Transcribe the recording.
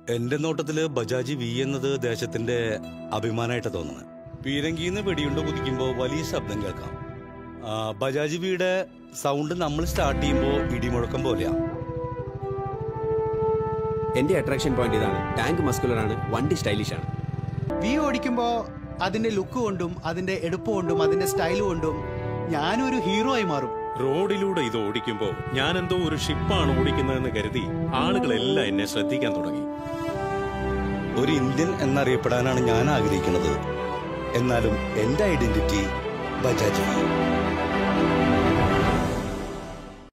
എന്റെ നോട്ടത്തില് ബജാജ് വി എന്നത് ദേശത്തിന്റെ അഭിമാനമായിട്ട് തോന്നുന്നത് പീരങ്കിന്ന് വെടിയുണ്ട് കുതിക്കുമ്പോ വലിയ ശബ്ദം കേൾക്കാം ആ, ബജാജ് വിയുടെ സൗണ്ട് നമ്മൾ സ്റ്റാർട്ട് ചെയ്യുമ്പോ ഇടിമുഴക്കം പോലെയാ എന്റെ അട്രാക്ഷൻ പോയിന്റ് ഇതാണ് ടാങ്ക് മസ്കുലർ ആണ് വണ്ടി സ്റ്റൈലിഷ് ആണ് വി ഓടിക്കുമ്പോ അതിന്റെ ലുക്ക് കൊണ്ടും അതിന്റെ എടുപ്പ് കൊണ്ടും അതിന്റെ സ്റ്റൈൽ കൊണ്ടും ഞാനൊരു ഹീറോ ആയി മാറും റോഡിലൂടെ ഇത് ഓടിക്കുമ്പോൾ ഞാൻ എന്തോ ഒരു ഷിപ്പാണ് ഓടിക്കുന്നതെന്ന് കരുതി ആളുകളെല്ലാം എന്നെ ശ്രദ്ധിക്കാൻ തുടങ്ങി ഒരു ഇന്ത്യൻ എന്നറിയപ്പെടാനാണ് ഞാൻ ആഗ്രഹിക്കുന്നത് എന്നാലും എന്റെ ഐഡന്റിറ്റി ബജാജ് വി